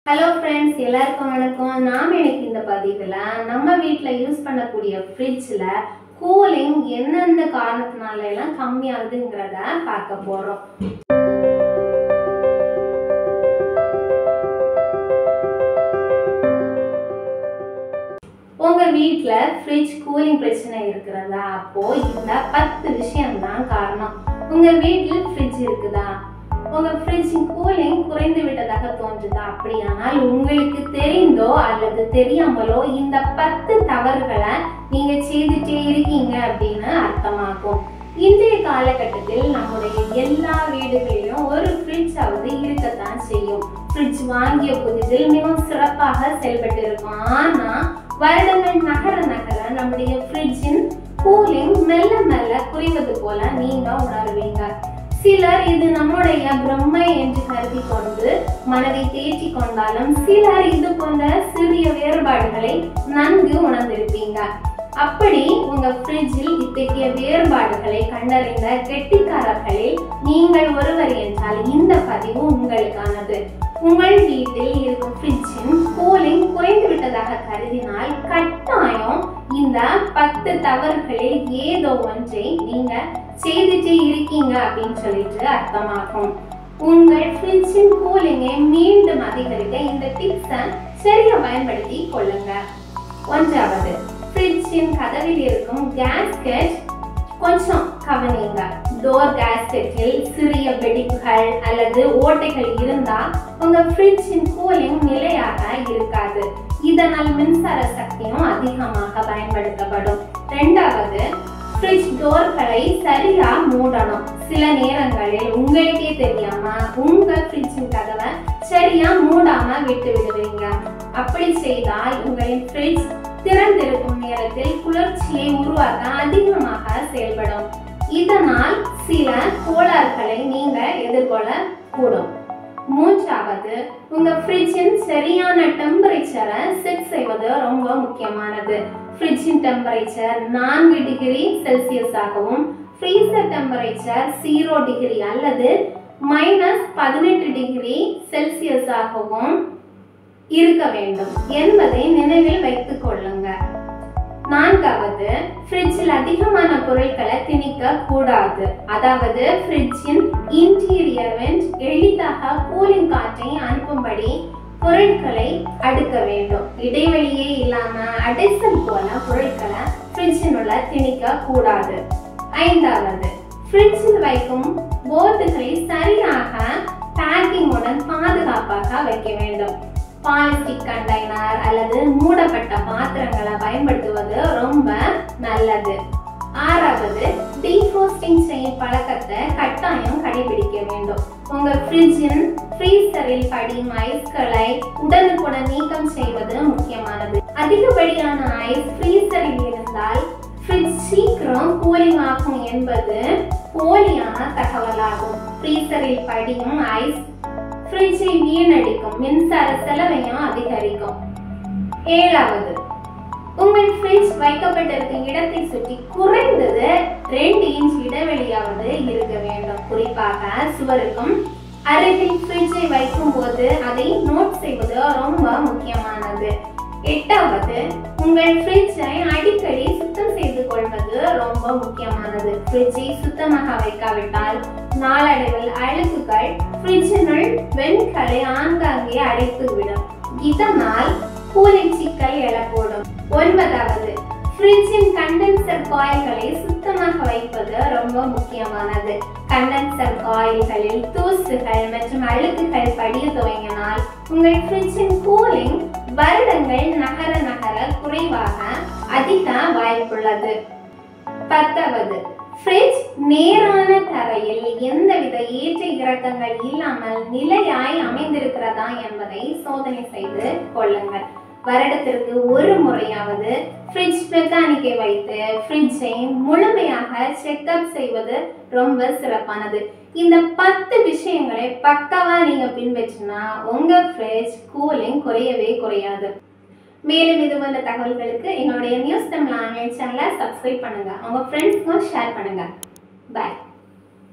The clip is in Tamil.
ஹலோ ஃப்ரெண்ட்ஸ் எல்லாருக்கும் வணக்கம் நாம் இன்னைக்கு இந்த பதிவில் நம்ம வீட்டில் யூஸ் பண்ணக்கூடிய ஃப்ரிட்ஜில் கூலிங் எந்தெந்த காரணத்தினால எல்லாம் கம்மியாகுதுங்கிறத பார்க்க போகிறோம் உங்க வீட்ல ஃப்ரிட்ஜ் கூலிங் பிரச்சனை இருக்கிறதா அப்போ இந்த பத்து விஷயம்தான் காரணம் உங்க வீட்டில் ஃப்ரிட்ஜ் இருக்குதா உங்க ஃப்ரிட்ஜின் கூலிங் குறைந்து விட்டதாக தோன்றுதா அப்படியானால் உங்களுக்கு தெரிந்தோ அல்லது தெரியாமலோ இந்த பத்து தவறுகளை நீங்க செய்துட்டே இருக்கீங்க அப்படின்னு அர்த்தமாகும் இன்றைய காலகட்டத்தில் நம்முடைய எல்லா வீடுகளிலும் ஒரு ஃப்ரிட்ஜாவது இருக்கத்தான் செய்யும் ஃப்ரிட்ஜ் வாங்கிய புதிதில் மிகவும் சிறப்பாக செயல்பட்டு இருக்கும் ஆனா வருடங்கள் நகர நகர நம்முடைய ஃப்ரிட்ஜின் கூலிங் மெல்ல மெல்ல குறைவது போல நீங்க உணர்வீங்க சிலர் இது நம்முடைய பிரம்மை என்று கருதி கொண்டு மனதை தேற்றி கொண்டாலும் சிலர் இது போன்ற சிறிய வேறுபாடுகளை நன்கு உணர்ந்திருப்பீங்க அப்படி உங்க ஃப்ரிட்ஜில் இத்தகைய வேறுபாடுகளை கண்டறிந்த கெட்டிக்காரர்களில் நீங்கள் ஒருவர் என்றால் இந்த பதிவு உங்களுக்கானது உங்கள் வீட்டில் இருக்கும் ஃப்ரிட்ஜின் கூலிங் குறைந்து விட்டதாக கருதினால் கட்டாயம் இந்த பத்து தவறுகளில் ஏதோ ஒன்றை நீங்க செய்துட்டே இருக்கீங்க அப்படின்னு சொல்லிட்டு அர்த்தமாகும் உங்கள் ஃப்ரிட்ஜின் கூலிங்கை மீண்டும் அதிகரிக்க இந்த டிப்ஸை சரியா பயன்படுத்தி கொள்ளுங்க ஒன்றாவது ஃப்ரிட்ஜின் கதவில் இருக்கும் கேஸ்கெட் கொஞ்சம் கவனிங்க டோர் கேஸ்கெட்டில் சிறிய வெடிப்புகள் அல்லது ஓட்டைகள் இருந்தா உங்க ஃப்ரிட்ஜின் கூலிங் நிலையாக இருக்காது இதனால் மின்சார சக்தியும் அதிகமாக பயன்படுத்தப்படும் ரெண்டாவது ஃப்ரிட்ஜ் டோர்களை சரியா மூடணும் சில நேரங்களில் உங்களுக்கே தெரியாம உங்க ஃப்ரிட்ஜின் கதவை சரியா மூடாம விட்டு விடுவீங்க அப்படி செய்தால் உங்களின் ஃப்ரிட்ஜ் திறந்திருக்கும் நேரத்தில் குளிர்ச்சியை உருவாக்க அதிகமாக செயல்படும் இதனால் சில கோளாறுகளை நீங்க எதிர்கொள்ள கூடும் மூன்றாவது உங்க ஃப்ரிட்ஜின் சரியான டெம்பரேச்சரை செட் செய்வது ரொம்ப முக்கியமானது ஃப்ரிட்ஜின் டெம்பரேச்சர் நான்கு டிகிரி செல்சியஸ் ஆகவும் ஃப்ரீசர் டெம்பரேச்சர் ஜீரோ டிகிரி அல்லது மைனஸ் பதினெட்டு டிகிரி செல்சியஸ் ஆகவும் இருக்க வேண்டும் என்பதை நினைவில் வைத்துக் கொள்ளுங்க நான்காவது ஃப்ரிட்ஜில் அதிகமான பொருட்களை திணிக்க கூடாது அதாவது ஃப்ரிட்ஜின் இன்டீரியர் வெண்ட் எளிதாக கூலிங் காற்றை அனுப்பும்படி பொருட்களை அடுக்க வேண்டும் இடைவெளியே இல்லாம அடைசல் போல பொருட்களை ஃப்ரிட்ஜின் உள்ள திணிக்க கூடாது ஐந்தாவது ஃப்ரிட்ஜில் வைக்கும் போர்டுகளை சரியாக பேக்கிங்குடன் பாதுகாப்பாக வைக்க வேண்டும் பாலிஸ்டிக் கண்டெய்னர் அல்லது மூடப்பட்ட பாத்திரங்களை பயன்படுத்துவது ரொம்ப நல்லது ஆறாவது டீஃப்ரோஸ்டிங் செய்யும் பழக்கத்தை கட்டாயம் கடைபிடிக்க வேண்டும் உங்க ஃப்ரிட்ஜின் ஃப்ரீசரில் படியும் ஐஸ்களை உடனுக்குடன் நீக்கம் செய்வது முக்கியமானது அதிகப்படியான ஐஸ் ஃப்ரீசரில் இருந்தால் ஃப்ரிட்ஜ் சீக்கிரம் கூலிங் ஆகும் என்பது போலியான தகவலாகும் ஃப்ரீசரில் படியும் ஐஸ் ஃப்ரிட்ஜை வீணடிக்கும் மின்சார செலவையும் அதிகரிக்கும் ஏழாவது உங்கள் ஃப்ரிட்ஜ் வைக்கப்பட்டிருக்கும் இடத்தை சுற்றி குறைந்தது ரெண்டு இன்ச் இடைவெளியாவது இருக்க வேண்டும் குறிப்பாக சுவருக்கும் அருகில் ஃப்ரிட்ஜை வைக்கும் போது அதை நோட் செய்வது ரொம்ப முக்கியமானது எட்டாவது உங்கள் ஃப்ரிட்ஜை அடிக்கடி சுத்தம் செய்து கொள்வது ரொம்ப முக்கியமானது ஃப்ரிட்ஜை சுத்தமாக வைக்காவிட்டால் நாளடைவில் அழுக்குகள் ஃப்ரிட்ஜினுள் வெண்களை ஆங்காங்கே அடைத்துவிடும் இதனால் கூலிங் சிக்கல் எழக்கூடும் ஒன்பதாவது ஃப்ரிட்ஜின் கண்டென்சர் காயில்களை சுத்தமாக வைப்பது ரொம்ப முக்கியமானது கண்டென்சர் காயில்களில் தூசுகள் மற்றும் அழுக்குகள் படிய துவங்கினால் உங்கள் ஃப்ரிட்ஜின் கூலிங் வருடங்கள் நகர நகர குறைவாக அதிக வாய்ப்புள்ளது பத்தாவது ஃப்ரிட்ஜ் நேரான தரையில் எந்தவித ஏற்ற இறக்கங்கள் இல்லாமல் நிலையாய் அமைந்திருக்கிறதா என்பதை சோதனை செய்து கொள்ளுங்கள் வருடத்திற்கு ஒரு முறையாவது ஃப்ரிட்ஜ் மெக்கானிக்கை வைத்து ஃப்ரிட்ஜை முழுமையாக செக்அப் செய்வது ரொம்ப சிறப்பானது இந்த பத்து விஷயங்களை பக்காவா நீங்க பின்பற்றினா உங்க ஃப்ரிட்ஜ் கூலிங் குறையவே குறையாது மேலும் இது போன்ற தகவல்களுக்கு என்னுடைய நியூஸ் தமிழ் ஆன்லைன் சேனலை சப்ஸ்கிரைப் பண்ணுங்க உங்க ஃப்ரெண்ட்ஸ்க்கும் ஷேர் பண்ணுங்க பாய்